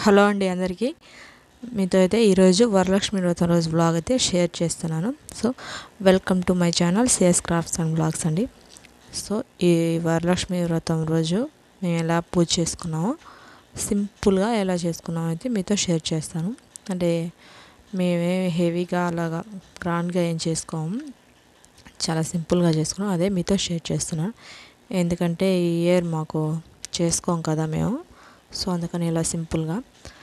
hello అండి అందరికీ మీతో అయితే ఈరోజు వరలక్ష్మి వ్రతం రోజు బ్లాగ్ అయితే షేర్ చేస్తున్నాను so welcome to my channel CS crafts and blogs అండి సో ఈ వరలక్ష్మి వ్రతం రోజు మేము ఎలా పూజ చేసుకున్నామో సింపుల్గా ఎలా చేసుకున్నామో అయితే మీతో షేర్ చేస్తాను అంటే మేమే హెవీగా అలాగా గ్రాండ్గా ఏం చేసుకోము చాలా సింపుల్గా చేసుకున్నాం అదే మీతో షేర్ చేస్తున్నాను ఎందుకంటే ఈ ఇయర్ మాకు చేసుకోం కదా మేము సో అందుకని ఇలా సింపుల్గా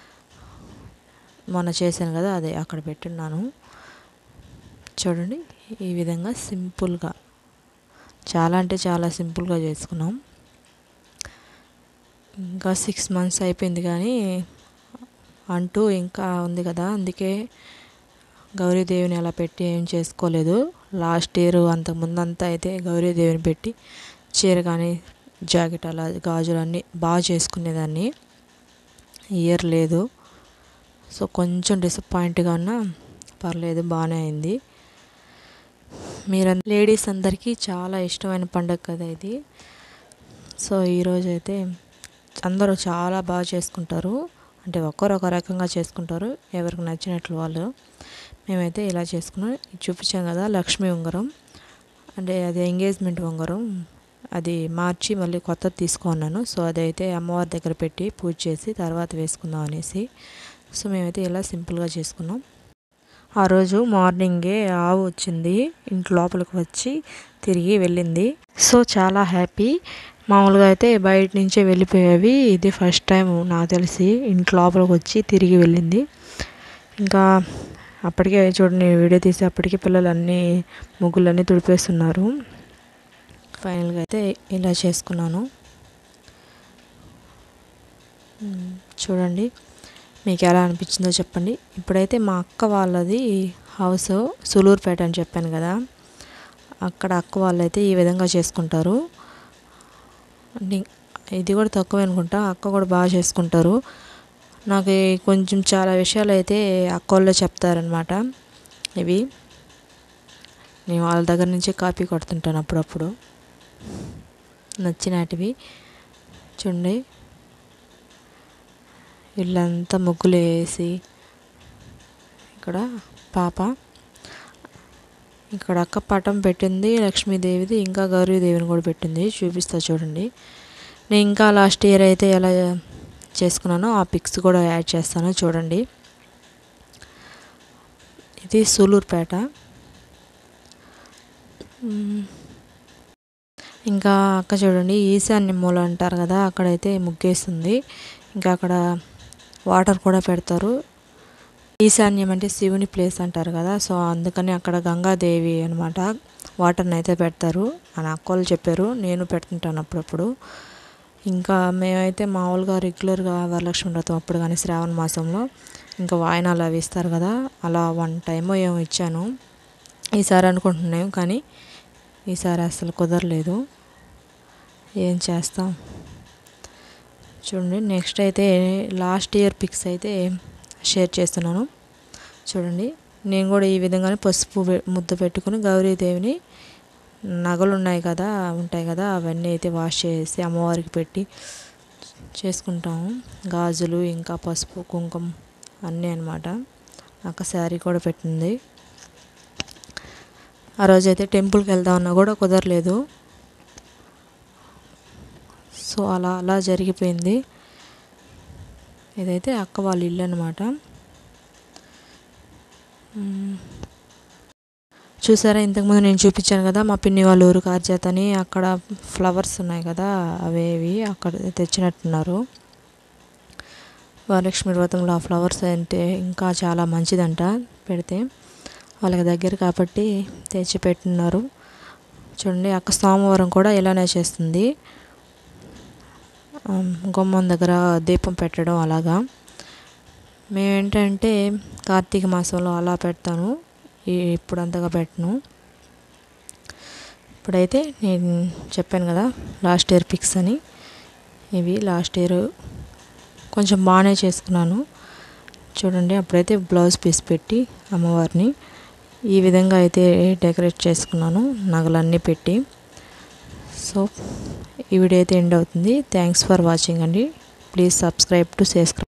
మొన్న చేశాను కదా అదే అక్కడ పెట్టున్నాను చూడండి ఈ విధంగా సింపుల్గా చాలా అంటే చాలా సింపుల్గా చేసుకున్నాం ఇంకా సిక్స్ మంత్స్ అయిపోయింది కానీ అంటూ ఇంకా ఉంది కదా అందుకే గౌరీదేవిని అలా పెట్టి ఏం చేసుకోలేదు లాస్ట్ ఇయర్ అంతకుముందంతా అయితే గౌరీదేవిని పెట్టి చీర కానీ జాకెట్ అలా గాజులు అన్నీ బాగా చేసుకునేదాన్ని ఇయర్ లేదు సో కొంచెం డిసప్పాయింట్గా ఉన్నా పర్లేదు బాగానే అయింది మీరు లేడీస్ అందరికీ చాలా ఇష్టమైన పండుగ కదా ఇది సో ఈరోజు అయితే అందరూ చాలా బాగా చేసుకుంటారు అంటే ఒక్కరు ఒక రకంగా చేసుకుంటారు ఎవరికి నచ్చినట్లు వాళ్ళు మేమైతే ఇలా చేసుకున్నాం చూపించాం కదా లక్ష్మీ ఉంగరం అంటే అది ఎంగేజ్మెంట్ ఉంగరం అది మార్చి మళ్ళీ కొత్తది తీసుకున్నాను సో అదైతే అమ్మవారి దగ్గర పెట్టి పూజ చేసి తర్వాత వేసుకుందాం అనేసి సో మేమైతే ఇలా సింపుల్గా చేసుకున్నాం ఆ రోజు మార్నింగే ఆవు వచ్చింది ఇంటి లోపలికి వచ్చి తిరిగి వెళ్ళింది సో చాలా హ్యాపీ మామూలుగా అయితే బయట నుంచే వెళ్ళిపోయేవి ఇది ఫస్ట్ టైం నాకు తెలిసి ఇంటి లోపలికి వచ్చి తిరిగి వెళ్ళింది ఇంకా అప్పటికే చూడండి వీడియో తీసి అప్పటికే పిల్లలు అన్నీ ముగ్గులన్నీ తుడిపేస్తున్నారు ఫైనల్గా అయితే ఇలా చేసుకున్నాను చూడండి మీకు ఎలా అనిపించిందో చెప్పండి ఇప్పుడైతే మా అక్క వాళ్ళది హౌస్ సులూరుపేట అని చెప్పాను కదా అక్కడ అక్క వాళ్ళు అయితే ఈ విధంగా చేసుకుంటారు ఇది కూడా తక్కువ అనుకుంటా అక్క కూడా బాగా చేసుకుంటారు నాకు కొంచెం చాలా విషయాలు అయితే అక్క వాళ్ళే చెప్తారనమాట ఇవి నేను వాళ్ళ దగ్గర నుంచి కాపీ కొడుతుంటాను అప్పుడప్పుడు నచ్చినటివి చూడండి ఇల్లంతా ముగ్గులు వేసి ఇక్కడ పాప ఇక్కడ అక్క పటం పెట్టింది లక్ష్మీదేవిది ఇంకా గౌరీదేవిని కూడా పెట్టింది చూపిస్తా చూడండి నేను ఇంకా లాస్ట్ ఇయర్ అయితే ఎలా చేసుకున్నానో ఆ పిక్స్ కూడా యాడ్ చేస్తాను చూడండి ఇది సూలూరుపేట ఇంకా అక్క చూడండి ఈశాన్య మూల అంటారు కదా అక్కడైతే ముగ్గేస్తుంది ఇంకా అక్కడ వాటర్ కూడా పెడతారు ఈశాన్యం అంటే శివుని ప్లేస్ అంటారు కదా సో అందుకని అక్కడ గంగాదేవి అనమాట వాటర్ని అయితే పెడతారు అని అక్కోళ్ళు చెప్పారు నేను పెడుతుంటాను అప్పుడప్పుడు ఇంకా మేమైతే మామూలుగా రెగ్యులర్గా వరలక్ష్మి వ్రతం అప్పుడు కానీ శ్రావణ మాసంలో ఇంకా వాయనాలు అవి ఇస్తారు కదా అలా వన్ టైమో ఏమో ఇచ్చాను ఈసారి అనుకుంటున్నాం కానీ ఈసారి అసలు కుదరలేదు ఏం చేస్తాం చూడండి నెక్స్ట్ అయితే లాస్ట్ ఇయర్ పిక్స్ అయితే షేర్ చేస్తున్నాను చూడండి నేను కూడా ఈ విధంగానే పసుపు ముద్ద పెట్టుకుని గౌరీదేవిని నగలు ఉన్నాయి కదా ఉంటాయి కదా అవన్నీ అయితే వాష్ చేసి అమ్మవారికి పెట్టి చేసుకుంటాము గాజులు ఇంకా పసుపు కుంకుమ అన్నీ అనమాట అక్క శారీ కూడా పెట్టింది ఆ రోజైతే టెంపుల్కి వెళ్దామన్నా కూడా కుదరలేదు సో అలా అలా జరిగిపోయింది ఇదైతే అక్క వాళ్ళ ఇల్లు అనమాట చూసారా ఇంతకుముందు నేను చూపించాను కదా మా పిన్ని వాళ్ళ ఊరు కార్జాతని అక్కడ ఫ్లవర్స్ ఉన్నాయి కదా అవేవి అక్కడ తెచ్చినట్టున్నారు వరలక్ష్మి వ్రతంలో ఆ ఫ్లవర్స్ అంటే ఇంకా చాలా మంచిదంట పెడితే వాళ్ళకి దగ్గర కాబట్టి తెచ్చి పెట్టున్నారు చూడండి అక్క సోమవారం కూడా ఇలానే చేస్తుంది గుమ్మం దగ్గర దీపం పెట్టడం అలాగా మేమేంటంటే కార్తీక మాసంలో అలా పెడతాను ఇప్పుడు అంతగా పెట్టను ఇప్పుడైతే నేను చెప్పాను కదా లాస్ట్ ఇయర్ పిక్స్ అని ఇవి లాస్ట్ ఇయర్ కొంచెం బాగానే చేసుకున్నాను చూడండి అప్పుడైతే బ్లౌజ్ పీస్ పెట్టి అమ్మవారిని ఈ విధంగా అయితే డెకరేట్ చేసుకున్నాను నగలన్నీ పెట్టి సో ఈ వీడియో అయితే ఎండ్ అవుతుంది థ్యాంక్స్ ఫర్ వాచింగ్ అండి ప్లీజ్ సబ్స్క్రైబ్ టు సేస్క్రైబ్